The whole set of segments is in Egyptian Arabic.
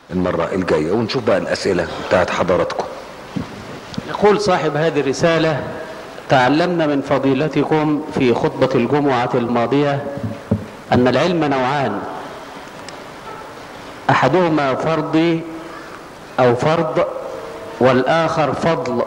المرة الجاية ونشوف بقى الأسئلة بتاعت حضراتكم يقول صاحب هذه الرسالة تعلمنا من فضيلتكم في خطبة الجمعة الماضية أن العلم نوعان أحدهما فرضي أو فرض والآخر فضل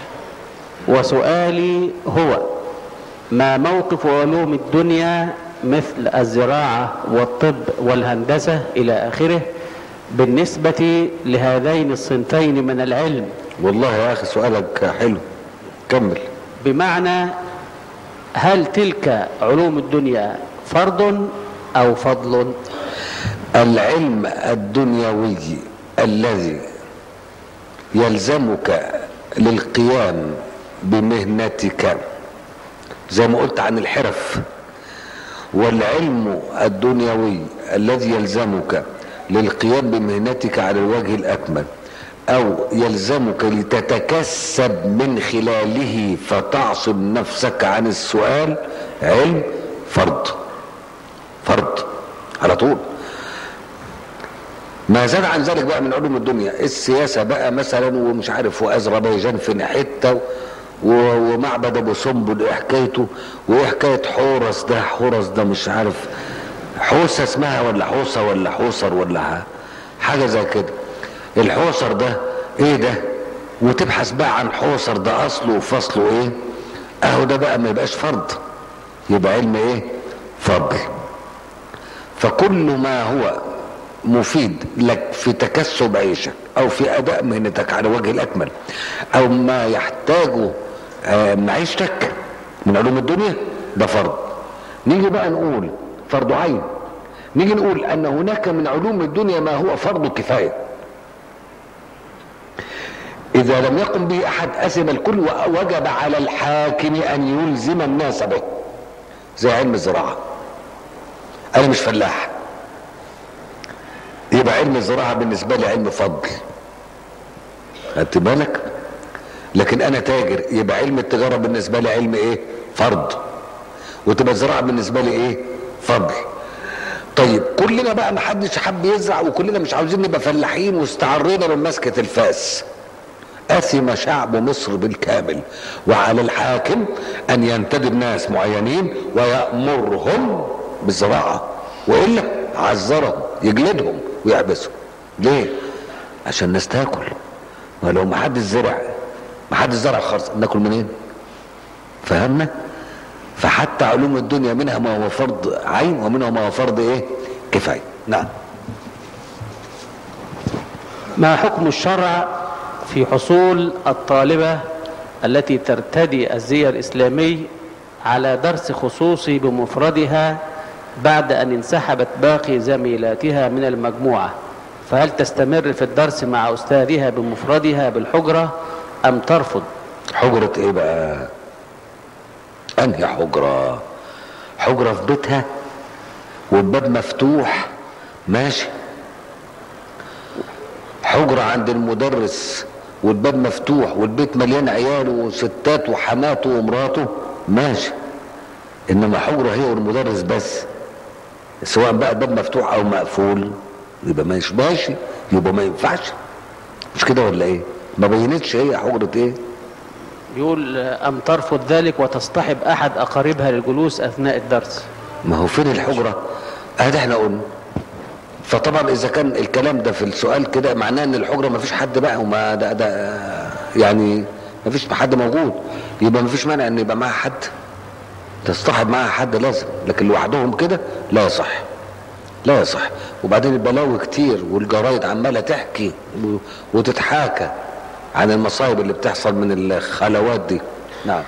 وسؤالي هو ما موقف علوم الدنيا مثل الزراعة والطب والهندسة إلى آخره بالنسبة لهذين الصنفين من العلم والله يا أخي سؤالك حلو كمل بمعنى هل تلك علوم الدنيا فرض أو فضل العلم الدنيوي الذي يلزمك للقيام بمهنتك زي ما قلت عن الحرف والعلم الدنيوي الذي يلزمك للقيام بمهنتك على الوجه الأكمل أو يلزمك لتتكسب من خلاله فتعصم نفسك عن السؤال علم فرض فرض على طول ما زاد عن ذلك بقى من علوم الدنيا السياسة بقى مثلا ومش عارف وأذربيجان في حتة ومعبد أبو سمبل إيه حكايته وإيه حكاية حورس ده حورس ده مش عارف حوسة اسمها ولا حوسة ولا حوصر ولا حاجة زي كده الحوصر ده ايه ده وتبحث بقى عن حوصر ده اصله وفصله ايه اهو ده بقى ما يبقاش فرض يبقى علم ايه فضل فكل ما هو مفيد لك في تكسب عيشك او في اداء مهنتك على وجه الاكمل او ما يحتاجه معيشتك من علوم الدنيا ده فرض نيجي بقى نقول فرض عين نيجي نقول ان هناك من علوم الدنيا ما هو فرض كفايه إذا لم يقم به أحد أثم الكل ووجب على الحاكم أن يلزم الناس به زي علم الزراعة أنا مش فلاح يبقى علم الزراعة بالنسبة لي علم فضل خدت بالك لكن أنا تاجر يبقى علم التجارة بالنسبة لي علم إيه فرض وتبقى الزراعة بالنسبة لي إيه فضل طيب كلنا بقى ما حدش حب يزرع وكلنا مش عاوزين نبقى فلاحين واستعرينا من مسكة الفاس أثم شعب مصر بالكامل وعلى الحاكم أن ينتدب ناس معينين ويأمرهم بالزراعة وإلا عذرهم يجلدهم ويحبسهم ليه؟ عشان الناس تاكل ولو ما حد زرع ما حد زرع خالص ناكل منين؟ فهمنا؟ فحتى علوم الدنيا منها ما هو فرض عين ومنها ما هو فرض ايه؟ كفايه نعم ما حكم الشرع في حصول الطالبة التي ترتدي الزي الإسلامي على درس خصوصي بمفردها بعد أن انسحبت باقي زميلاتها من المجموعة فهل تستمر في الدرس مع أستاذها بمفردها بالحجرة أم ترفض حجرة ايه بقى انهي حجرة حجرة في بيتها والباب مفتوح ماشي حجرة عند المدرس والباب مفتوح والبيت مليان عياله وستات وحماته ومراته ماشي انما حجرة هي والمدرس بس سواء بقى الباب مفتوح او مقفول يبقى ماشي ماشي يبقى ما ينفعش مش كده ولا ايه ما بينتش هي حجرة ايه يقول أم ترفض ذلك وتصطحب أحد أقاربها للجلوس أثناء الدرس ما هو فين الحجرة ادي احنا قلنا فطبعا اذا كان الكلام ده في السؤال كده معناه ان الحجرة ما فيش حد بقى وما ده ده يعني ما فيش حد موجود يبقى ما فيش مانع ان يبقى معاها حد تصطحب معاها حد لازم لكن لوحدهم كده لا يصح لا يصح وبعدين البلاوي كتير والجرايد عمالة تحكي و- وتتحاكى عن المصايب اللي بتحصل من الخلوات دي نعم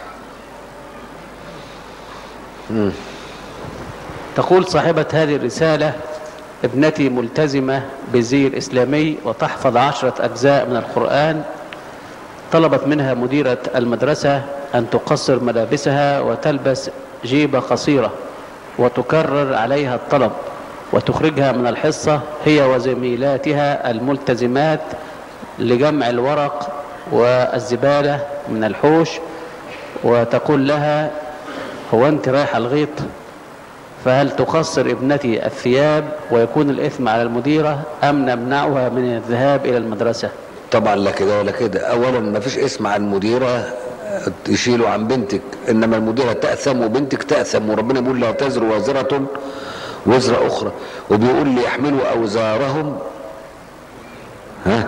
تقول صاحبة هذه الرسالة ابنتي ملتزمة بالزي الإسلامي وتحفظ عشرة أجزاء من القرآن طلبت منها مديرة المدرسة أن تقصر ملابسها وتلبس جيبة قصيرة وتكرر عليها الطلب وتخرجها من الحصة هي وزميلاتها الملتزمات لجمع الورق والزبالة من الحوش وتقول لها هو أنت رايحة الغيط فهل تقصر ابنتي الثياب ويكون الإثم على المديرة أم نمنعها من الذهاب إلى المدرسة طبعا لا كده ولا كده اولا ما فيش اسم عن المديره تشيله عن بنتك انما المديره تاثم وبنتك تاثم وربنا بيقول لا تزر وازره وزر اخرى وبيقول لي يحملوا اوزارهم ها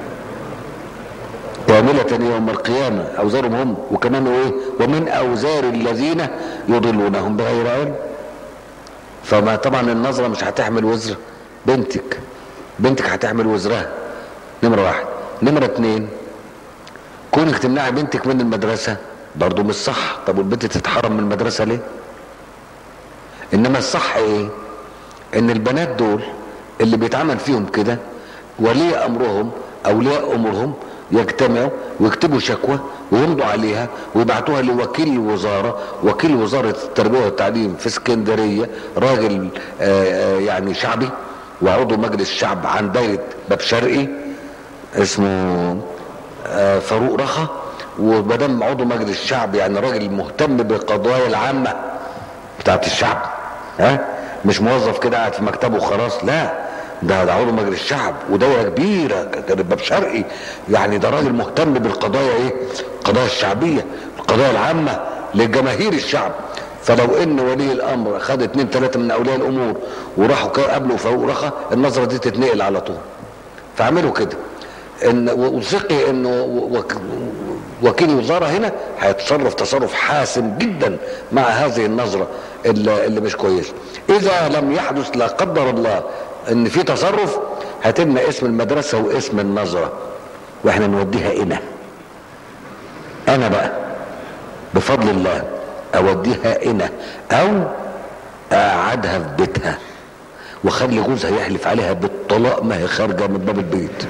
كاملة يوم القيامة أوزارهم هم وكمان إيه ومن أوزار الذين يضلونهم بغير علم فما طبعا النظرة مش هتحمل وزر بنتك بنتك هتحمل وزرها نمرة واحد نمرة اتنين كونك تمنعي بنتك من المدرسة برضو مش صح طب والبنت تتحرم من المدرسة ليه انما الصح ايه ان البنات دول اللي بيتعمل فيهم كده ولي امرهم اولياء امورهم يجتمعوا ويكتبوا شكوى ويمضوا عليها ويبعتوها لوكيل الوزاره وكيل وزاره التربيه والتعليم في اسكندريه راجل آه، آه، يعني شعبي وعضو مجلس الشعب عن دايره باب شرقي اسمه آه، فاروق رخا ومدام عضو مجلس الشعب يعني راجل مهتم بالقضايا العامه بتاعت الشعب ها مش موظف كده قاعد في مكتبه وخلاص لا ده ده عضو مجلس الشعب ودايره كبيره كان باب شرقي يعني ده راجل مهتم بالقضايا ايه القضايا الشعبيه القضايا العامه لجماهير الشعب فلو ان ولي الامر خد اتنين تلاته من اولياء الامور وراحوا كا- قابلوا فاروق رخا النظره دي تتنقل على طول فاعملوا كده ان وثقي انه وك- وكيل وزاره هنا هيتصرف تصرف حاسم جدا مع هذه النظره اللي, اللي مش كويسه اذا لم يحدث لا قدر الله ان في تصرف هتبنى اسم المدرسه واسم النظره واحنا نوديها هنا انا بقى بفضل الله اوديها هنا او اقعدها في بيتها واخلي جوزها يحلف عليها بالطلاق ما هي خارجه من باب البيت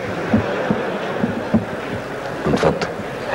اتفضل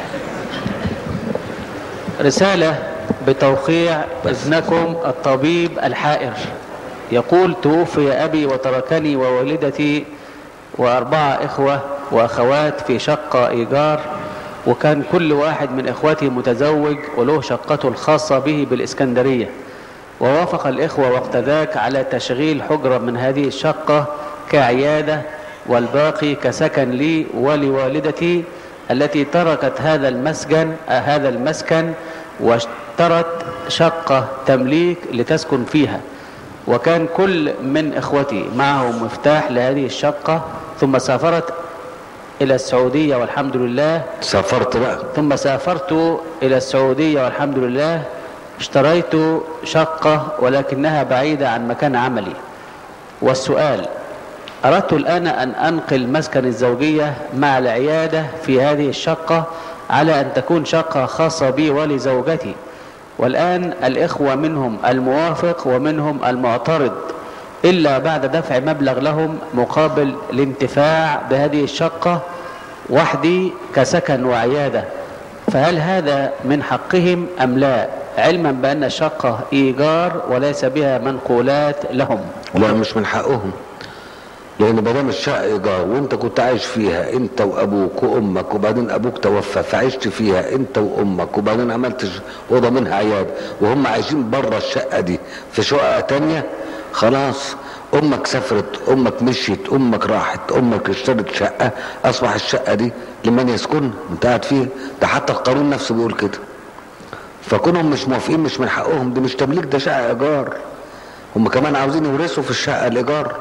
رسالة بتوقيع ابنكم الطبيب الحائر يقول توفي أبي وتركني ووالدتي وأربعة إخوة وأخوات في شقة إيجار وكان كل واحد من إخوتي متزوج وله شقته الخاصة به بالإسكندرية ووافق الإخوة وقت ذاك على تشغيل حجرة من هذه الشقة كعيادة والباقي كسكن لي ولوالدتي التي تركت هذا المسكن آه، هذا المسكن واشترت شقة تمليك لتسكن فيها وكان كل من إخوتي معه مفتاح لهذه الشقة ثم سافرت إلى السعودية والحمد لله سافرت بقى ثم سافرت إلى السعودية والحمد لله اشتريت شقة ولكنها بعيدة عن مكان عملي والسؤال أردت الآن أن أنقل مسكن الزوجية مع العيادة في هذه الشقة على أن تكون شقة خاصة بي ولزوجتي والآن الإخوة منهم الموافق ومنهم المعترض إلا بعد دفع مبلغ لهم مقابل الانتفاع بهذه الشقة وحدي كسكن وعيادة فهل هذا من حقهم أم لا علما بأن الشقة إيجار وليس بها منقولات لهم لا مش من حقهم لان ما دام الشقه ايجار وانت كنت عايش فيها انت وابوك وامك وبعدين ابوك توفى فعشت فيها انت وامك وبعدين عملت ش- اوضه منها عياده وهم عايشين بره الشقه دي في شقه تانية خلاص امك سافرت امك مشيت امك راحت امك اشترت شقه اصبح الشقه دي لمن يسكن انت قاعد فيها ده حتى القانون نفسه بيقول كده فكونهم مش موافقين مش من حقهم دي مش تمليك ده شقه ايجار هم كمان عاوزين يورثوا في الشقه الايجار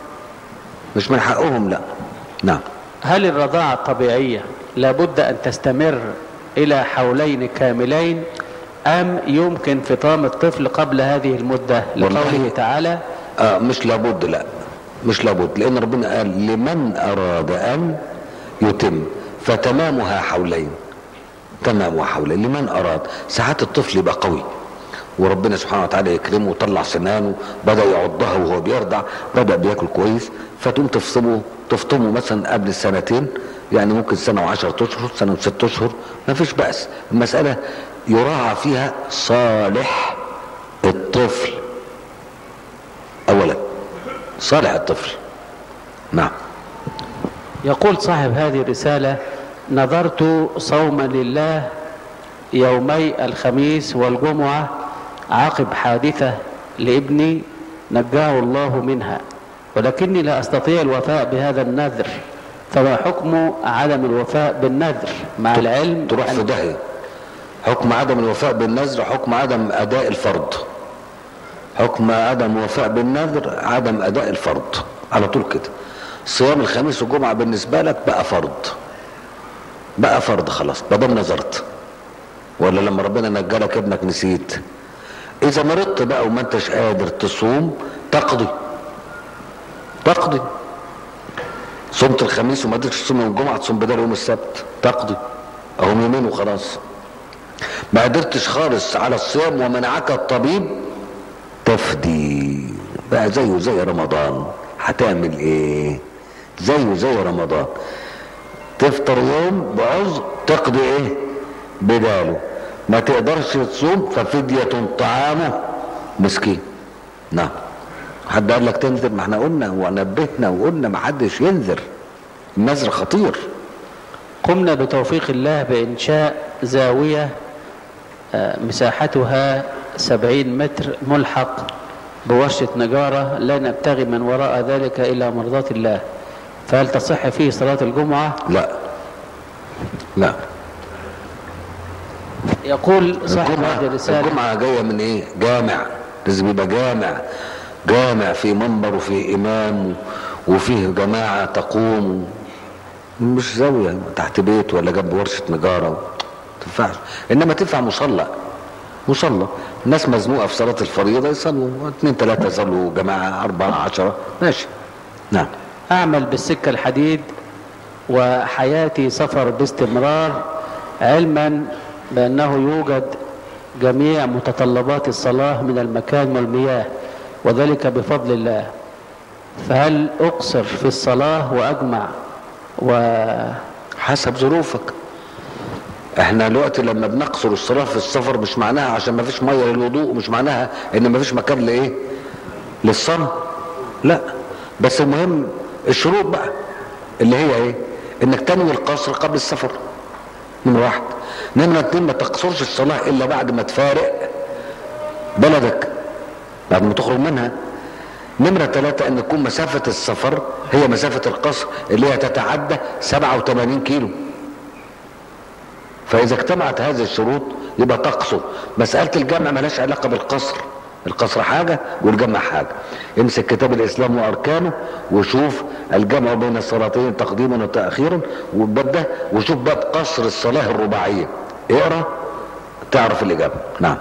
مش من حقهم لا نعم هل الرضاعة الطبيعية لابد أن تستمر إلى حولين كاملين أم يمكن فطام الطفل قبل هذه المدة والله. لقوله تعالى آه مش لابد لا مش لابد لان ربنا قال لمن اراد ان يتم فتمامها حولين تمامها حولين لمن اراد ساعات الطفل يبقى قوي وربنا سبحانه وتعالى يكرمه وطلع سنانه بدا يعضها وهو بيرضع بدا بياكل كويس فتقوم تفصمه تفطمه مثلا قبل السنتين يعني ممكن سنه وعشرة اشهر سنه وست اشهر ما فيش باس المساله يراعى فيها صالح الطفل اولا صالح الطفل نعم يقول صاحب هذه الرسالة نظرت صوما لله يومي الخميس والجمعة عقب حادثة لابني نجاه الله منها ولكني لا أستطيع الوفاء بهذا النذر فما حكم عدم الوفاء بالنذر مع العلم تروح في أن داهية حكم عدم الوفاء بالنذر حكم عدم أداء الفرض حكم عدم الوفاء بالنذر عدم أداء الفرض على طول كده صيام الخميس والجمعة بالنسبة لك بقى فرض بقى فرض خلاص ما دام نذرت ولا لما ربنا نجلك ابنك نسيت اذا مرضت بقى وما انتش قادر تصوم تقضي تقضي صمت الخميس وما قدرتش تصوم يوم الجمعه تصوم بدل يوم السبت تقضي اهم يومين وخلاص ما قدرتش خالص على الصيام ومنعك الطبيب تفدي بقى زيه زي رمضان هتعمل ايه زيه زي رمضان تفطر يوم بعذر تقضي ايه بداله ما تقدرش تصوم ففدية طعامه مسكين نعم حد قال لك تنذر ما احنا قلنا ونبهنا وقلنا ما حدش ينذر النذر خطير قمنا بتوفيق الله بإنشاء زاوية آه، مساحتها سبعين متر ملحق بورشة نجارة لا نبتغي من وراء ذلك إلى مرضاة الله فهل تصح فيه صلاة الجمعة لا لا يقول صاحب الجمعة هذه الرسالة الجمعة جاية من ايه جامع لازم يبقى جامع جامع في منبر وفيه امام وفيه جماعة تقوم مش زاوية تحت بيت ولا جنب ورشة نجارة ما تنفعش انما تنفع مصلى مصلى الناس مزنوقة في صلاة الفريضة يصلوا اثنين ثلاثة يصلوا جماعة أربعة عشرة ماشي نعم أعمل بالسكة الحديد وحياتي سفر باستمرار علما بأنه يوجد جميع متطلبات الصلاة من المكان والمياه وذلك بفضل الله فهل أقصر في الصلاة وأجمع و حسب ظروفك احنا دلوقتي لما بنقصر الصلاة في السفر مش معناها عشان ما فيش مية للوضوء ومش معناها ان ما فيش مكان لايه للصلاة لا بس المهم الشروط بقى اللي هي ايه انك تنوي القصر قبل السفر نمرة واحد نمرة اتنين ما تقصرش الصلاة الا بعد ما تفارق بلدك بعد ما تخرج منها نمرة ثلاثة ان تكون مسافة السفر هي مسافة القصر اللي هي تتعدى 87 كيلو فاذا اجتمعت هذه الشروط يبقى تقصر مسألة الجمع ملهاش علاقة بالقصر القصر حاجة والجمع حاجة امسك كتاب الاسلام واركانه وشوف الجمع بين الصلاتين تقديما وتأخيرا وبدا وشوف باب قصر الصلاة الرباعية اقرا تعرف الاجابة نعم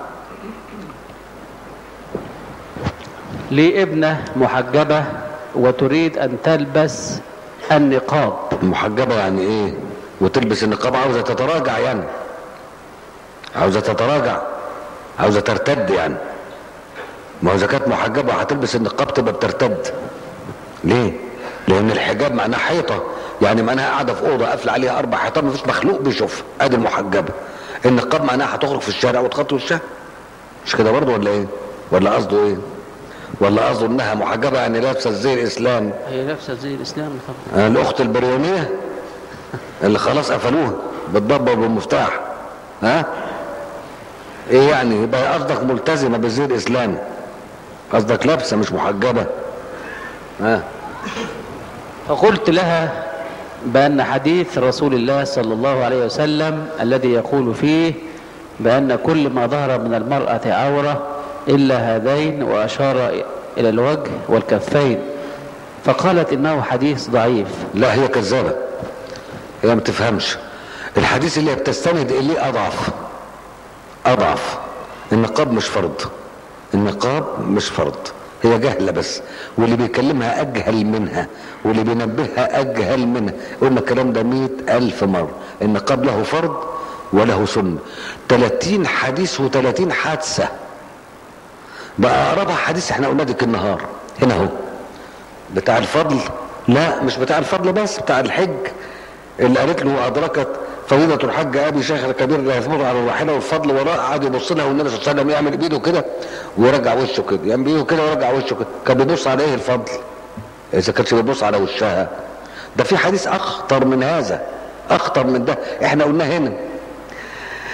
لي ابنة محجبة وتريد أن تلبس النقاب المحجبة يعني ايه وتلبس النقاب عاوزة تتراجع يعني عاوزة تتراجع عاوزة ترتد يعني ما هو اذا كانت محجبة هتلبس النقاب تبقى بترتد ليه لان الحجاب معناه حيطة يعني معناها قاعدة في اوضة قافلة عليها اربع حيطان مفيش مخلوق بيشوفها ادي المحجبة النقاب معناها هتخرج في الشارع وتغطي وشها مش كده برضه ولا ايه ولا قصده ايه ولا قصده انها محجبة يعني لابسة زي الاسلام هي لابسة زي الإسلام طبعا الاخت البريونيه اللي خلاص قفلوها بالضبه بالمفتاح ها ايه يعني يبقى قصدك ملتزمه بالزي الاسلامي قصدك لابسه مش محجبه ها فقلت لها بأن حديث رسول الله صلى الله عليه وسلم الذي يقول فيه بأن كل ما ظهر من المرأة عورة إلا هذين وأشار إلى الوجه والكفين فقالت إنه حديث ضعيف لا هي كذابه هي ما تفهمش الحديث اللي بتستند اليه اضعف اضعف النقاب مش فرض النقاب مش فرض هي جهلة بس واللي بيكلمها أجهل منها واللي بينبهها أجهل منها قلنا الكلام ده مئة ألف مرة النقاب له فرض وله سنة 30 حديث و30 حادثة بقى أقربها حديث احنا قلنا ديك النهار هنا اهو بتاع الفضل لا مش بتاع الفضل بس بتاع الحج اللي قالت له أدركت فضيلة الحج أبي شيخ الكبير لا يثمر على الراحلة والفضل وراء قعد يبص لها والنبي صلى الله عليه وسلم يعمل بإيده كده ويرجع وشه كده يعني بإيده كده ويرجع وشه كده كان بيبص على إيه الفضل إذا كانش بيبص على وشها ده في حديث أخطر من هذا أخطر من ده إحنا قلنا هنا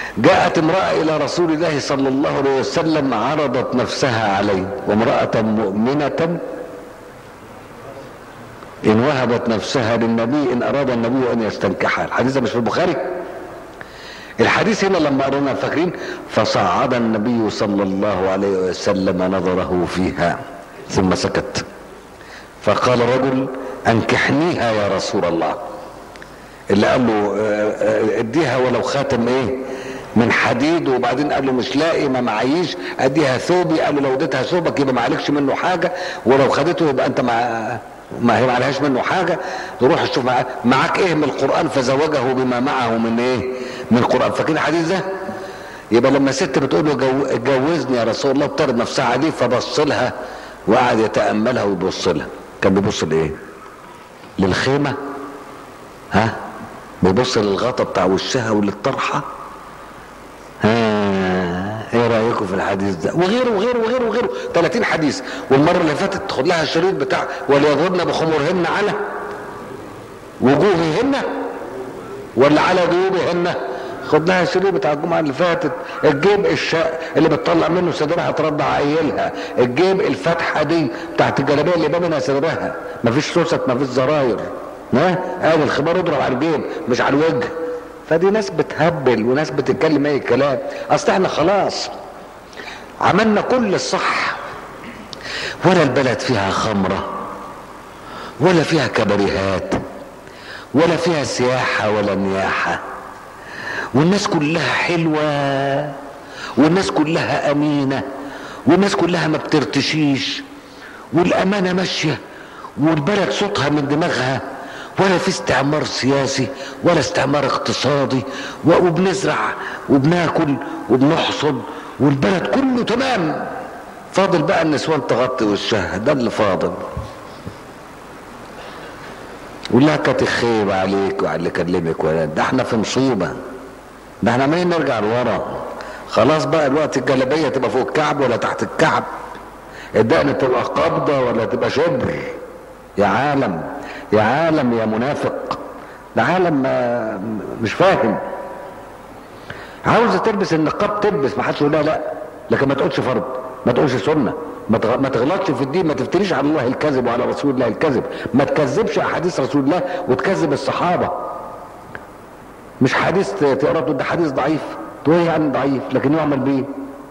جاءت امرأة إلى رسول الله صلى الله عليه وسلم عرضت نفسها عليه وامرأة مؤمنة إن وهبت نفسها للنبي إن أراد النبي أن يستنكحها الحديث ده مش في البخاري الحديث هنا لما قرنا فاكرين فصعد النبي صلى الله عليه وسلم نظره فيها ثم سكت فقال رجل انكحنيها يا رسول الله اللي قال له اديها ولو خاتم ايه من حديد وبعدين قال له مش لاقي ما معيش اديها ثوبي قال له لو اديتها ثوبك يبقى ما عليكش منه حاجه ولو خدته يبقى انت مع ما هي ما عليهاش منه حاجه تروح تشوف معاك, معاك ايه من القران فزوجه بما معه من ايه من القران فاكرين الحديث ده يبقى لما ست بتقول له جو اتجوزني يا رسول الله بترد نفسها عليه فبص لها وقعد يتاملها ويبص لها كان بيبص لايه للخيمه ها بيبص للغطا بتاع وشها وللطرحه ها ايه رايكم في الحديث ده وغيره وغيره وغيره وغيره 30 حديث والمره اللي فاتت تاخد لها الشريط بتاع وليضربن بخمرهن على وجوههن ولا على جيوبهن خد لها الشريط بتاع الجمعه اللي فاتت الجيب الشاء اللي بتطلع منه صدرها ترضع عيلها الجيب الفتحه دي بتاعت الجلابيه اللي باب منها صدرها مفيش سوست مفيش زراير ها ادي الخمار يضرب على الجيب مش على الوجه فدي ناس بتهبل وناس بتتكلم اي كلام اصل احنا خلاص عملنا كل الصح ولا البلد فيها خمره ولا فيها كباريهات ولا فيها سياحه ولا نياحه والناس كلها حلوه والناس كلها امينه والناس كلها ما بترتشيش والامانه ماشيه والبلد صوتها من دماغها ولا في استعمار سياسي ولا استعمار اقتصادي وبنزرع وبناكل وبنحصد والبلد كله تمام فاضل بقى النسوان تغطي وشها ده اللي فاضل ولا كانت خيبة عليك وعلى اللي كلمك ولا ده احنا في مصيبة ده احنا عمالين نرجع لورا خلاص بقى الوقت الجلابية تبقى فوق الكعب ولا تحت الكعب الدقن تبقى قبضة ولا تبقى شبر يا عالم يا عالم يا منافق ده عالم مش فاهم عاوزه تلبس النقاب تلبس ما حدش يقول لها لا لكن ما تقولش فرض ما تقولش سنه ما ما تغلطش في الدين ما تفتريش على الله الكذب وعلى رسول الله الكذب ما تكذبش احاديث رسول الله وتكذب الصحابه مش حديث تقرا ده حديث ضعيف تقول يعني ضعيف لكن يعمل بيه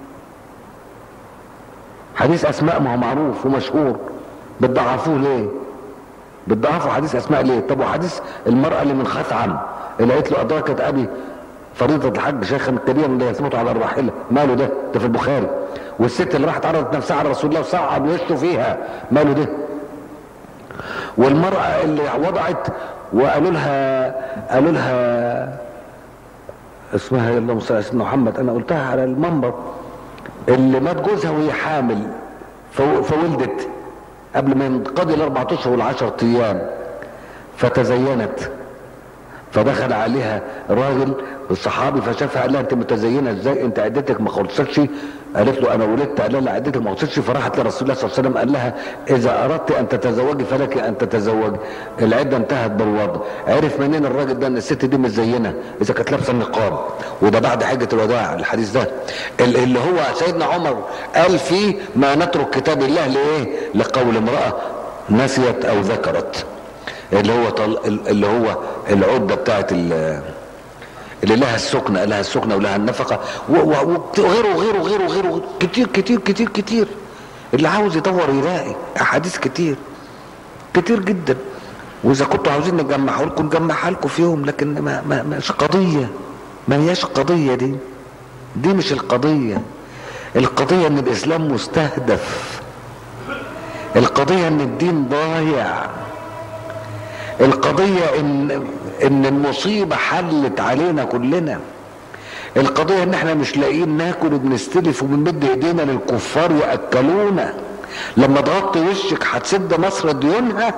حديث اسماء ما هو معروف ومشهور بتضعفوه ليه بتضعفوا حديث اسماء ليه طب وحديث المرأة اللي من خثعم اللي قالت له ادركت ابي فريضة الحج شيخا كبيرا اللي يثبت على الراحلة ماله ده ده في البخاري والست اللي راحت عرضت نفسها على رسول الله وصعد وشه فيها ماله ده والمرأة اللي وضعت وقالوا لها قالوا لها اسمها اللهم صل على سيدنا محمد انا قلتها على المنبر اللي مات جوزها وهي حامل فولدت قبل ما ينقضي الاربع اشهر والعشر ايام فتزينت فدخل عليها راجل الصحابي فشافها قال لها انت متزينه ازاي انت عدتك ما خلصتش قالت له انا ولدت قال لها عدتك ما خلصتش فراحت لرسول الله صلى الله عليه وسلم قال لها اذا اردت ان تتزوجي فلك ان تتزوجي العده انتهت بالوضع عرف منين الراجل ده ان الست دي متزينه اذا كانت لابسه النقاب وده بعد حجه الوداع الحديث ده اللي هو سيدنا عمر قال فيه ما نترك كتاب الله لايه لقول امراه نسيت او ذكرت اللي هو طل... اللي هو العده بتاعت اللي لها السكنة لها السكنة ولها النفقة وغيره وغيره وغيره وغيره كتير كتير كتير كتير اللي عاوز يدور يلاقي أحاديث كتير كتير جدا وإذا كنتوا عاوزين نجمعها لكم نجمعها لكم في يوم لكن ما ما مش قضية ما هياش القضية دي دي مش القضية القضية ان الاسلام مستهدف القضية ان الدين ضايع القضية ان ان المصيبة حلت علينا كلنا القضية ان احنا مش لاقيين ناكل وبنستلف وبنمد ايدينا للكفار ياكلونا لما تغطي وشك هتسد مصر ديونها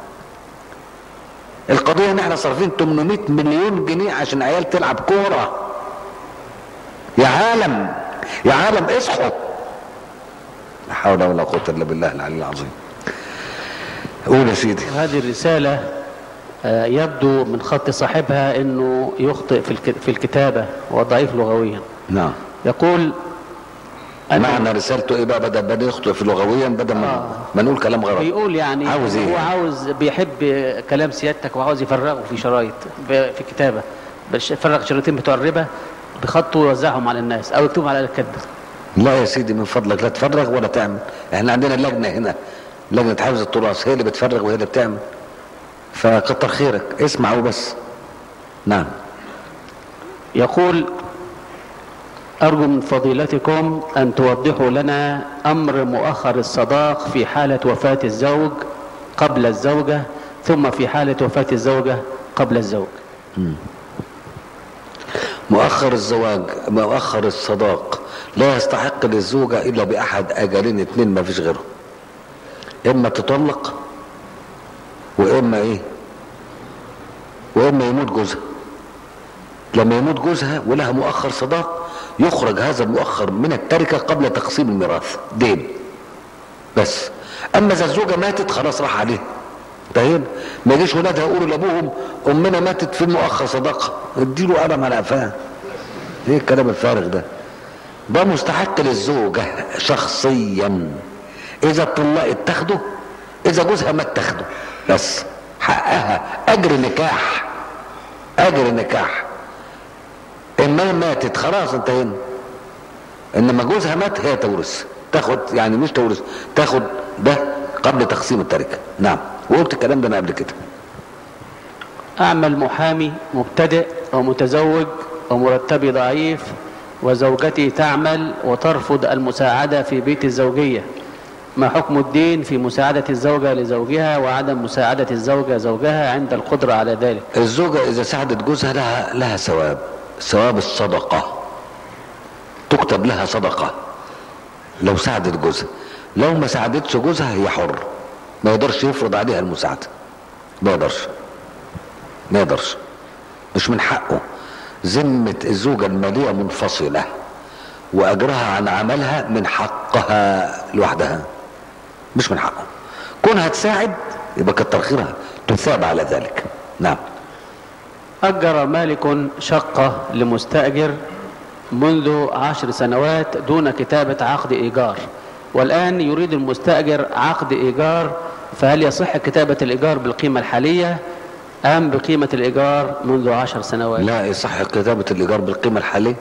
القضية ان احنا صارفين 800 مليون جنيه عشان عيال تلعب كورة يا عالم يا عالم اصحوا لا حول ولا قوة الا بالله العلي العظيم قول يا سيدي هذه الرسالة آه، يبدو من خط صاحبها انه يخطئ في الك- في الكتابه وضعيف لغويا نعم يقول أن- معنى رسالته ايه بقى بدل بدل يخطئ في لغويا بدل ما, آه. ما نقول كلام غلط بيقول يعني عاوز إيه هو يعني؟ عاوز بيحب كلام سيادتك وعاوز يفرغه في شرايط ب- في كتابه بس يفرغ شريطين بتوع الربا بخطه ويوزعهم على الناس او يكتبهم على الكتب لا يا سيدي من فضلك لا تفرغ ولا تعمل احنا عندنا لجنه هنا لجنه حفظ التراث هي اللي بتفرغ وهي اللي بتعمل فكتر خيرك اسمع وبس نعم يقول أرجو من فضيلتكم أن توضحوا لنا أمر مؤخر الصداق في حالة وفاة الزوج قبل الزوجة ثم في حالة وفاة الزوجة قبل الزوج مؤخر الزواج مؤخر الصداق لا يستحق للزوجة إلا بأحد أجلين اتنين ما فيش غيرهم إما تطلق وإما إيه وإما يموت جوزها لما يموت جوزها ولها مؤخر صداق يخرج هذا المؤخر من التركة قبل تقسيم الميراث دين بس أما إذا الزوجة ماتت خلاص راح عليه انتهينا ما يجيش ولادها يقولوا لابوهم امنا ماتت في المؤخر صداقه اديله قلم على قفاه ايه الكلام الفارغ ده ده مستحق للزوجه شخصيا اذا اتطلقت تاخده اذا جوزها مات تاخده بس حقها اجر نكاح اجر نكاح اما ماتت خلاص انتهينا انما جوزها مات هي تورث تاخد يعني مش تورث تاخد ده قبل تقسيم التركه نعم وقلت الكلام ده انا قبل كده أعمل محامي مبتدئ ومتزوج ومرتبي ضعيف وزوجتي تعمل وترفض المساعدة في بيت الزوجية ما حكم الدين في مساعدة الزوجة لزوجها وعدم مساعدة الزوجة زوجها عند القدرة على ذلك الزوجة إذا ساعدت جوزها لها لها ثواب ثواب الصدقة تكتب لها صدقة لو ساعدت جوزها لو ما ساعدتش جوزها هي حر ما يقدرش يفرض عليها المساعدة ما يقدرش ما يقدرش مش من حقه ذمة الزوجة المالية منفصلة وأجرها عن عملها من حقها لوحدها مش من حقه كونها تساعد يبقى كتر خيرها تثاب على ذلك نعم أجر مالك شقة لمستأجر منذ عشر سنوات دون كتابة عقد إيجار والآن يريد المستأجر عقد إيجار فهل يصح كتابة الإيجار بالقيمة الحالية أم بقيمة الإيجار منذ عشر سنوات لا يصح كتابة الإيجار بالقيمة الحالية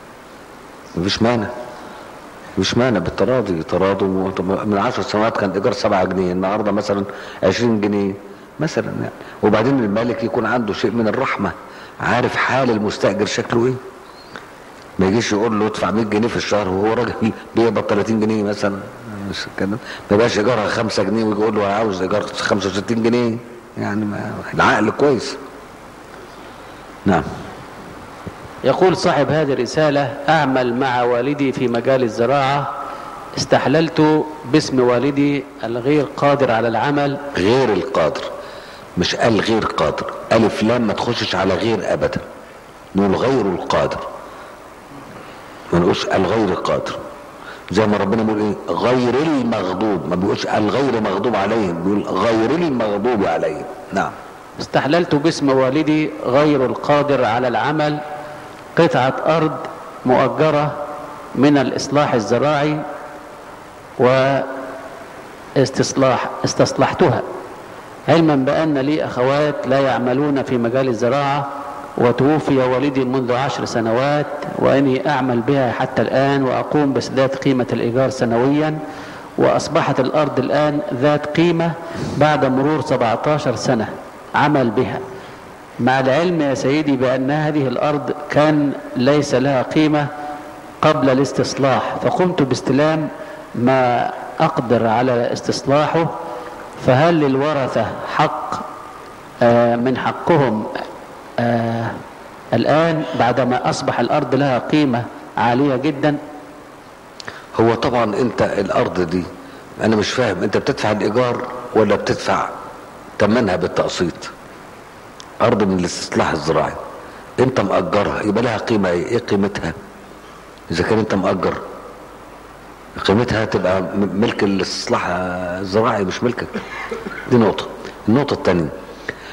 مفيش مانع مش مانع بالتراضي تراضي من عشر سنوات كان إيجار سبعة جنيه النهاردة مثلا عشرين جنيه مثلا يعني وبعدين المالك يكون عنده شيء من الرحمة عارف حال المستأجر شكله ايه ما يجيش يقول له ادفع 100 جنيه في الشهر وهو راجل بيقبض 30 جنيه مثلا مش كده ما يبقاش ايجارها 5 جنيه ويجي يقول له عاوز ايجار 65 جنيه يعني ما العقل كويس نعم يقول صاحب هذه الرسالة أعمل مع والدي في مجال الزراعة استحللت باسم والدي الغير قادر على العمل غير القادر مش قال غير قادر ألف لام ما تخشش على غير أبدا نقول غير القادر ما نقولش الغير القادر زي ما ربنا بيقول ايه غير المغضوب ما بيقولش الغير مغضوب عليهم بيقول غير المغضوب عليهم نعم استحللت باسم والدي غير القادر على العمل قطعة أرض مؤجرة من الإصلاح الزراعي واستصلاح استصلحتها علما بأن لي أخوات لا يعملون في مجال الزراعة وتوفي والدي منذ عشر سنوات وإني أعمل بها حتى الآن وأقوم بسداد قيمة الإيجار سنويا وأصبحت الأرض الآن ذات قيمة بعد مرور 17 سنة عمل بها مع العلم يا سيدي بأن هذه الأرض كان ليس لها قيمة قبل الاستصلاح فقمت باستلام ما أقدر على استصلاحه فهل للورثة حق آه من حقهم آه الآن بعدما أصبح الأرض لها قيمة عالية جدا هو طبعا انت الارض دي انا مش فاهم انت بتدفع الايجار ولا بتدفع ثمنها بالتقسيط ارض من الاستصلاح الزراعي انت مأجرها يبقى لها قيمة ايه ايه قيمتها اذا كان انت مأجر قيمتها تبقى م- ملك الاستصلاح الزراعي مش ملكك دي نقطة النقطة الثانية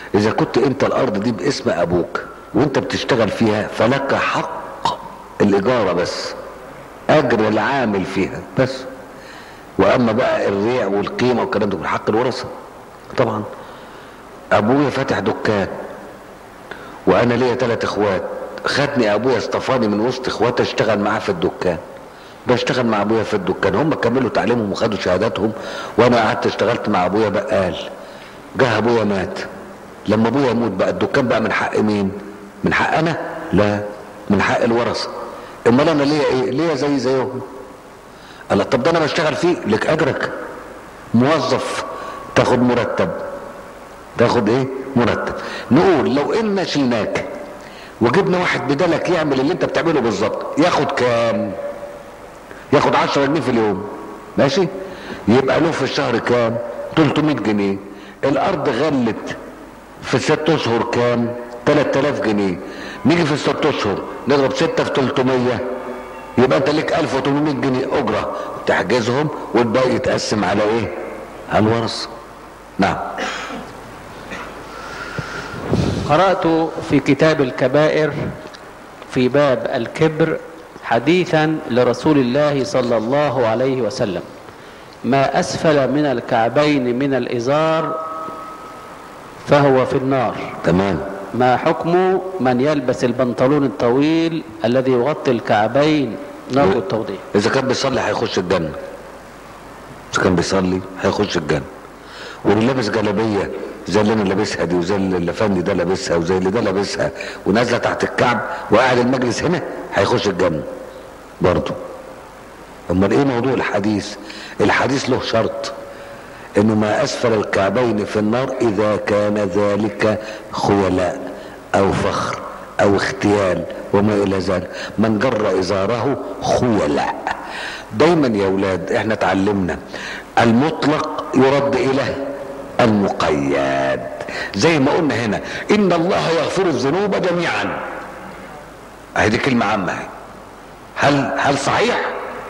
اذا كنت انت الارض دي باسم ابوك وانت بتشتغل فيها فلك حق الاجاره بس اجر العامل فيها بس واما بقى الريع والقيمه والكلام ده حق الورثه طبعا ابويا فاتح دكان وانا ليا ثلاث اخوات خدني ابويا اصطفاني من وسط اخواتي اشتغل معاه في الدكان بشتغل مع ابويا في الدكان هم كملوا تعليمهم وخدوا شهاداتهم وانا قعدت اشتغلت مع ابويا بقال جه ابويا مات لما ابويا يموت بقى الدكان بقى من حق مين من حق انا لا من حق الورثه امال انا ليا ايه ليا زي زيهم قال طب ده انا بشتغل فيه لك اجرك موظف تاخد مرتب تاخد ايه مرتب نقول لو ان شلناك وجبنا واحد بدالك يعمل اللي انت بتعمله بالظبط ياخد كام ياخد 10 جنيه في اليوم ماشي يبقى له في الشهر كام 300 جنيه الارض غلت في ست اشهر كام 3000 جنيه نيجي في الست اشهر نضرب 6 في 300 يبقى انت ليك 1800 جنيه اجره تحجزهم والباقي يتقسم على ايه على الورث نعم قرأت في كتاب الكبائر في باب الكبر حديثا لرسول الله صلى الله عليه وسلم ما أسفل من الكعبين من الإزار فهو في النار تمام ما حكم من يلبس البنطلون الطويل الذي يغطي الكعبين نرجو التوضيح اذا كان بيصلي هيخش الجنه اذا كان بيصلي هيخش الجنه واللي لابس جلابيه زي اللي انا لابسها دي وزي اللي الافندي ده لابسها وزي اللي ده لابسها ونازله تحت الكعب وقاعد المجلس هنا هيخش الجنه برضه امال ايه موضوع الحديث الحديث له شرط انه ما اسفل الكعبين في النار اذا كان ذلك خيلاء او فخر او اختيال وما الى ذلك من جر ازاره خيلاء دايما يا اولاد احنا اتعلمنا المطلق يرد الى المقيد زي ما قلنا هنا ان الله يغفر الذنوب جميعا اهي دي كلمه عامه اهي. هل هل صحيح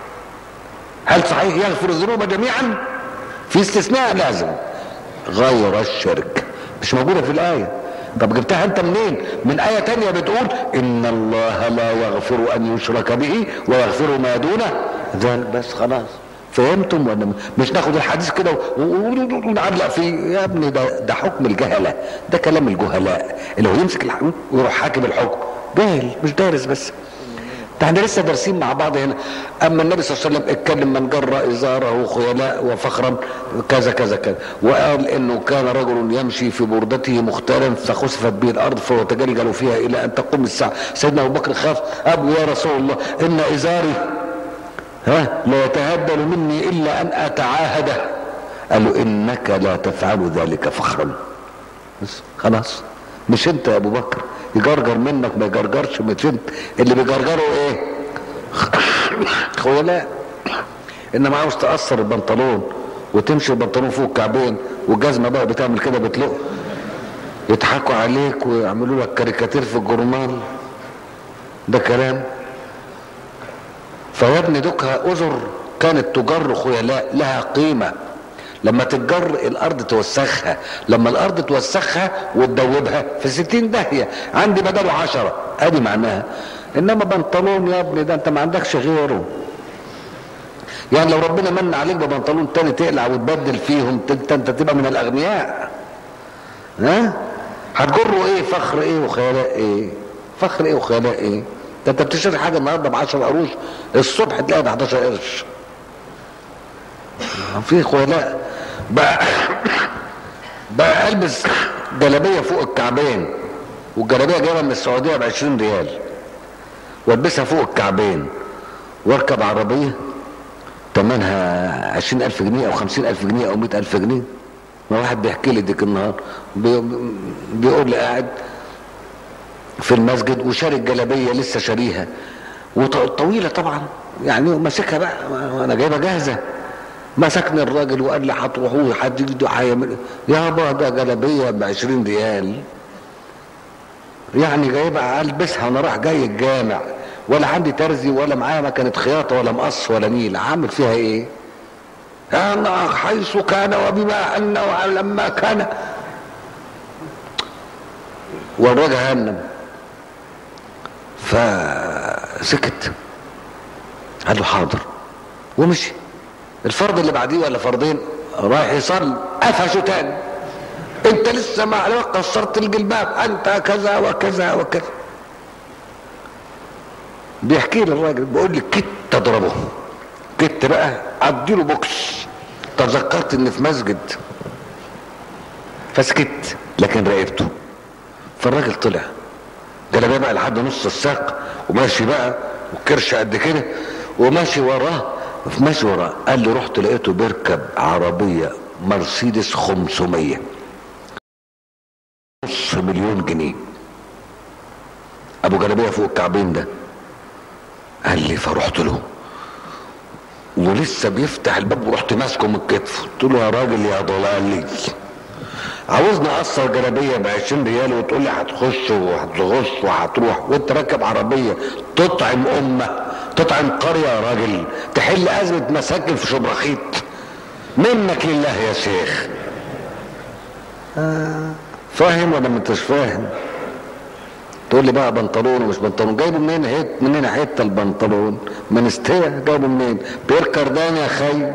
هل صحيح يغفر الذنوب جميعا في استثناء لازم غير الشرك مش موجوده في الايه طب جبتها انت منين من آية تانية بتقول ان الله لا يغفر ان يشرك به ويغفر ما دون ذلك بس خلاص فهمتم ولا م- مش ناخد الحديث كده و- و- ونعلق فيه يا ابني ده ده حكم الجهله ده كلام الجهلاء اللي هو يمسك الحكم ويروح حاكم الحكم جاهل مش دارس بس ده احنا لسه دارسين مع بعض هنا اما النبي صلى الله عليه وسلم اتكلم من جر ازاره خيلاء وفخرا كذا كذا كذا وقال انه كان رجل يمشي في بردته مختارا فخسفت به الارض فهو تجلجل فيها الى ان تقوم الساعه سيدنا ابو بكر خاف ابو يا رسول الله ان ازاري ها لا يتهدل مني الا ان اتعاهده قالوا انك لا تفعل ذلك فخرا بس خلاص مش انت يا ابو بكر يجرجر منك ما يجرجرش مش انت اللي بيجرجروا ايه خيلاء انما عاوز تقصر البنطلون وتمشي البنطلون فوق الكعبين والجزمه بقى بتعمل كده بتلق يضحكوا عليك ويعملوا لك كاريكاتير في الجورنال ده كلام فيا ابني دوكها اذر كانت تجر خيلاء لها قيمه لما تتجر الارض توسخها لما الارض توسخها وتدوبها في ستين داهيه عندي بدله عشرة ادي معناها انما بنطلون يا ابني ده انت ما عندكش غيره يعني لو ربنا من عليك ببنطلون تاني تقلع وتبدل فيهم انت انت تبقى من الاغنياء ها هتجروا ايه فخر ايه وخيلاء ايه فخر ايه وخيلاء ايه ده انت بتشتري حاجه النهارده ب 10 قروش الصبح تلاقي ب 11 قرش في خيلاء بقى بقى البس جلابيه فوق الكعبين والجلابيه جايبها من السعوديه ب 20 ريال والبسها فوق الكعبين واركب عربيه ثمنها 20000 جنيه او 50000 جنيه او 100000 جنيه ما واحد بيحكي لي ديك النهار بي- بيقول لي قاعد في المسجد وشاري الجلابيه لسه شاريها وطويله طبعا يعني ماسكها بقى انا جايبها جاهزه مسكني الراجل وقال لي هتروحوا هتجدوا هيعمل يابا ده جلابيه ب 20 ريال يعني جايبها البسها وانا رايح جاي الجامع ولا عندي ترزي ولا معايا مكنه خياطه ولا مقص ولا نيل عامل فيها ايه؟ انا حيث كان وبما ان ولما كان وراه جهنم فسكت قال له حاضر ومشي الفرض اللي بعديه ولا فرضين رايح يصلي قفشه تاني انت لسه ما عليك قصرت الجلباب انت كذا وكذا وكذا بيحكي لي الراجل بيقول لي كنت اضربه كنت بقى اديله بوكس تذكرت ان في مسجد فسكت لكن راقبته فالراجل طلع جلابيه بقى لحد نص الساق وماشي بقى وكرش قد كده وماشي وراه ماشي وراه قال لي رحت لقيته بيركب عربيه مرسيدس 500 نص مليون جنيه ابو جلابيه فوق الكعبين ده قال لي فرحت له ولسه بيفتح الباب ورحت ماسكه من كتفه قلت له يا راجل يا ضلالي عاوزني اقصر جلابيه ب 20 ريال وتقول لي هتخش وهتغش وهتروح وانت راكب عربيه تطعم امه تطعم قريه يا راجل تحل ازمه مساكن في شبرخيت منك لله يا شيخ آه. فاهم ولا ما انتش فاهم تقول لي بقى بنطلون ومش بنطلون جايبه منين هيت منين حته البنطلون من استيا جايبه منين بير كردان يا خي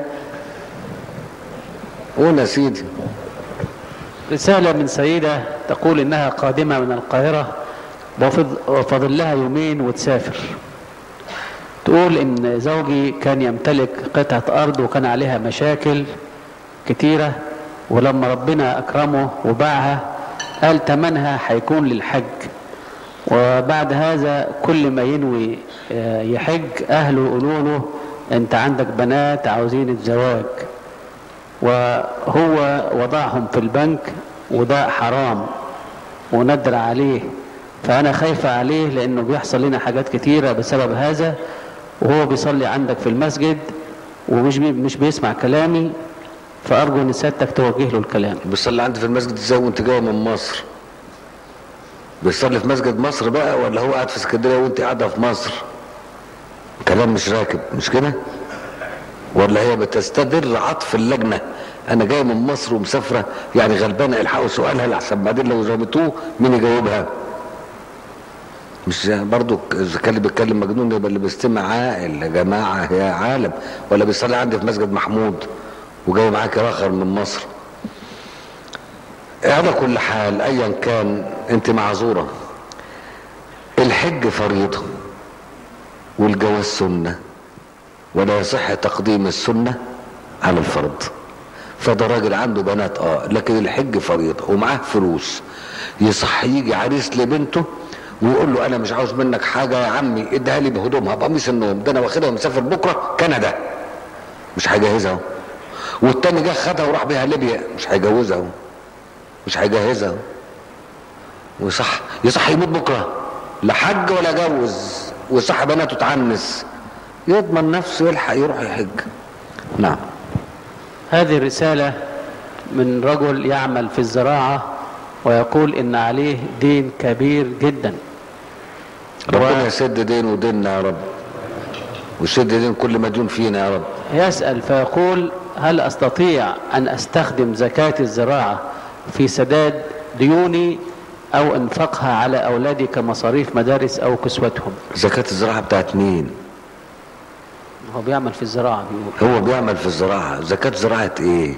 قول يا سيدي رسالة من سيدة تقول إنها قادمة من القاهرة وفضل لها يومين وتسافر تقول إن زوجي كان يمتلك قطعة أرض وكان عليها مشاكل كتيرة ولما ربنا أكرمه وباعها قال تمنها هيكون للحج وبعد هذا كل ما ينوي يحج أهله يقولوا له أنت عندك بنات عاوزين الزواج وهو وضعهم في البنك وده حرام وندر عليه فأنا خايفة عليه لأنه بيحصل لنا حاجات كتيرة بسبب هذا وهو بيصلي عندك في المسجد ومش بي مش بيسمع كلامي فأرجو إن سيادتك توجه له الكلام بيصلي عندي في المسجد ازاي وانت جاي من مصر بيصلي في مسجد مصر بقى ولا هو قاعد في اسكندريه وانت قاعده في مصر كلام مش راكب مش كده ولا هي بتستدر عطف اللجنه انا جاي من مصر ومسافره يعني غلبانه الحقوا سؤالها لحسن بعدين لو جاوبتوه مين يجاوبها مش برضو اذا كان اللي بيتكلم مجنون يبقى اللي بيستمع عاقل يا جماعه يا عالم ولا بيصلي عندي في مسجد محمود وجاي معاك راخر من مصر على كل حال ايا كان انت معذوره الحج فريضه والجواز سنه ولا يصح تقديم السنه على الفرض فده راجل عنده بنات اه لكن الحج فريضه ومعاه فلوس يصح يجي عريس لبنته ويقول له انا مش عاوز منك حاجه يا عمي اديها لي بهدومها بقميص النوم ده انا واخدها ومسافر بكره كندا مش هيجهزها والتاني جه خدها وراح بيها ليبيا مش هيجوزها مش هيجهزها وصح يصح يموت بكره لا حج ولا جوز وصح بناته تعنس يضمن نفسه يلحق يروح يحج نعم هذه الرسالة من رجل يعمل في الزراعة ويقول إن عليه دين كبير جدا ربنا يسد دين وديننا يا رب ويسد دين كل مديون فينا يا رب يسأل فيقول هل أستطيع أن أستخدم زكاة الزراعة في سداد ديوني أو انفقها على أولادي كمصاريف مدارس أو كسوتهم زكاة الزراعة بتاعت مين هو بيعمل في الزراعة بيقول هو بيعمل في الزراعة زكاة زراعة ايه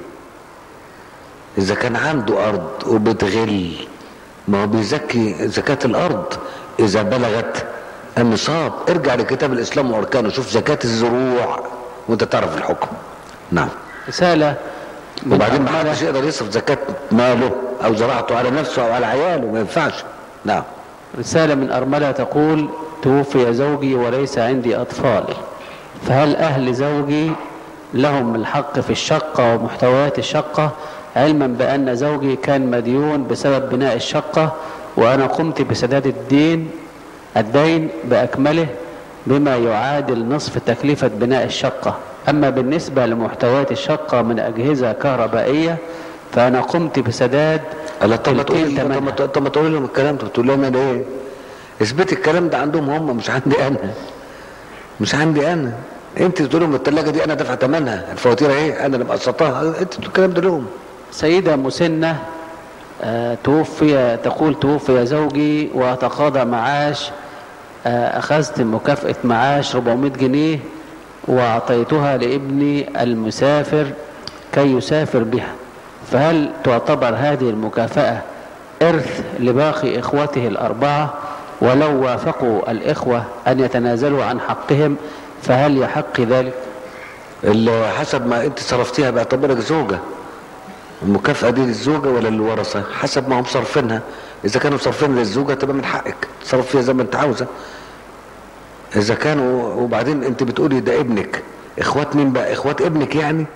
اذا كان عنده ارض وبتغل ما هو بيزكي زكاة الارض اذا بلغت النصاب ارجع لكتاب الاسلام واركانه شوف زكاة الزروع وانت تعرف الحكم نعم رسالة من وبعدين ما أرملة- حدش يقدر يصرف زكاة ماله او زراعته على نفسه او على عياله ما ينفعش نعم رسالة من أرملة تقول توفي زوجي وليس عندي أطفال فهل أهل زوجي لهم الحق في الشقة ومحتويات الشقة علما بأن زوجي كان مديون بسبب بناء الشقة وأنا قمت بسداد الدين الدين بأكمله بما يعادل نصف تكلفة بناء الشقة أما بالنسبة لمحتويات الشقة من أجهزة كهربائية فأنا قمت بسداد الله طب ما تلتين تقول طب ما ثمنها. طب ما تقول لهم الكلام ده بتقول لهم انا ايه اثبتي الكلام ده عندهم هم مش عندي انا مش عندي انا انت تقول لهم الثلاجه دي انا دافع ثمنها الفواتير ايه انا اللي مقسطاها انت تقول الكلام ده لهم سيدة مسنة آه، توفي تقول توفي زوجي وتقاضى معاش آه، أخذت مكافأة معاش 400 جنيه وأعطيتها لابني المسافر كي يسافر بها فهل تعتبر هذه المكافأة إرث لباقي إخوته الأربعة ولو وافقوا الإخوة أن يتنازلوا عن حقهم فهل يحق ذلك اللي حسب ما انت صرفتيها باعتبارك زوجة المكافأة دي للزوجة ولا للورثة حسب ما هم صرفينها اذا كانوا صرفين للزوجة تبقى من حقك تصرف فيها زي ما انت عاوزة اذا كانوا وبعدين انت بتقولي ده ابنك اخوات مين بقى اخوات ابنك يعني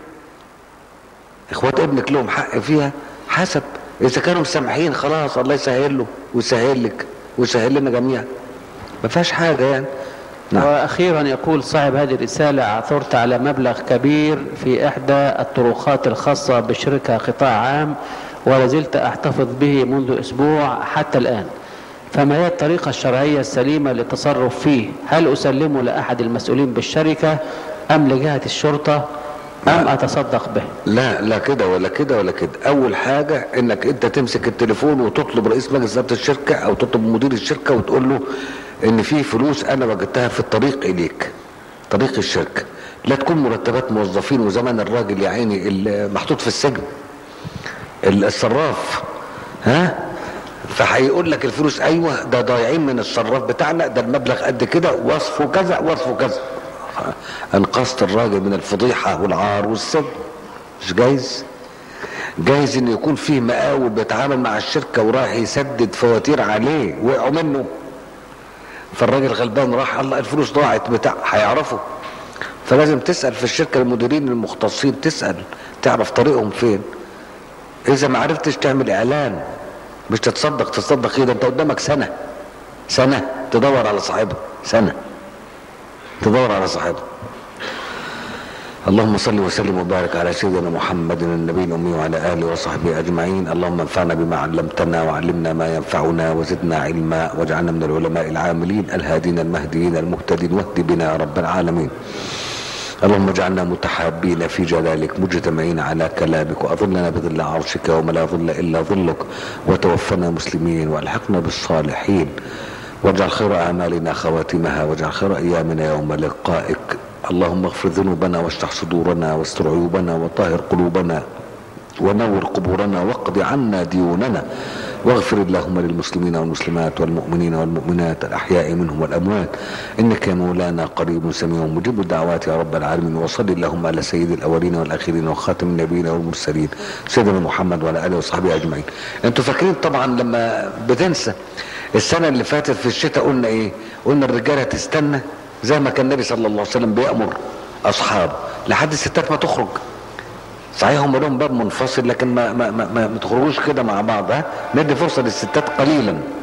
اخوات ابنك لهم حق فيها حسب اذا كانوا مسامحين خلاص الله يسهل له ويسهل لك ويسهل لنا جميعا ما فيهاش حاجة يعني نعم وأخيرا يقول صاحب هذه الرسالة عثرت على مبلغ كبير في إحدى الطرقات الخاصة بشركة قطاع عام ولازلت أحتفظ به منذ أسبوع حتى الآن فما هي الطريقة الشرعية السليمة للتصرف فيه هل أسلمه لأحد المسؤولين بالشركة أم لجهة الشرطة أم أتصدق به لا لا كده ولا كده ولا كده اول حاجة انك انت تمسك التليفون وتطلب رئيس مجلس اداره الشركة او تطلب مدير الشركة وتقول له ان في فلوس انا وجدتها في الطريق اليك طريق الشركة لا تكون مرتبات موظفين وزمان الراجل يا عيني اللي محطوط في السجن الصراف ها فهيقول لك الفلوس ايوه ده ضايعين من الصراف بتاعنا ده المبلغ قد كده وصفه كذا وصفه كذا انقذت الراجل من الفضيحة والعار والسجن مش جايز جايز ان يكون فيه مقاول بيتعامل مع الشركة ورايح يسدد فواتير عليه وقعوا منه فالراجل غلبان راح الله الفلوس ضاعت بتاع هيعرفوا فلازم تسأل في الشركة المديرين المختصين تسأل تعرف طريقهم فين اذا ما عرفتش تعمل اعلان مش تتصدق تصدق ايه ده انت قدامك سنة سنة تدور على صاحبها سنة تدور على صاحبها اللهم صل وسلم وبارك على سيدنا محمد النبي الأمي وعلى آله وصحبه أجمعين اللهم انفعنا بما علمتنا وعلمنا ما ينفعنا وزدنا علما واجعلنا من العلماء العاملين الهادين المهديين المهتدين واهد بنا يا رب العالمين اللهم اجعلنا متحابين في جلالك مجتمعين على كلامك واظلنا بظل عرشك وما لا ظل الا ظلك وتوفنا مسلمين والحقنا بالصالحين واجعل خير اعمالنا خواتمها واجعل خير ايامنا يوم لقائك اللهم اغفر ذنوبنا واشرح صدورنا واستر عيوبنا وطهر قلوبنا ونور قبورنا واقض عنا ديوننا واغفر اللهم للمسلمين والمسلمات والمؤمنين والمؤمنات الأحياء منهم والأموات إنك يا مولانا قريب سميع مجيب الدعوات يا رب العالمين وصل اللهم على سيد الأولين والآخرين وخاتم النبيين والمرسلين سيدنا محمد وعلى آله وصحبه أجمعين أنتوا فاكرين طبعا لما بتنسى السنة اللي فاتت في الشتاء قلنا إيه قلنا الرجالة تستنى زي ما كان النبي صلى الله عليه وسلم بيأمر أصحابه لحد الستات ما تخرج صحيح هم لهم باب منفصل لكن ما ما ما, ما, ما تخرجوش كده مع بعض ها ندي فرصه للستات قليلا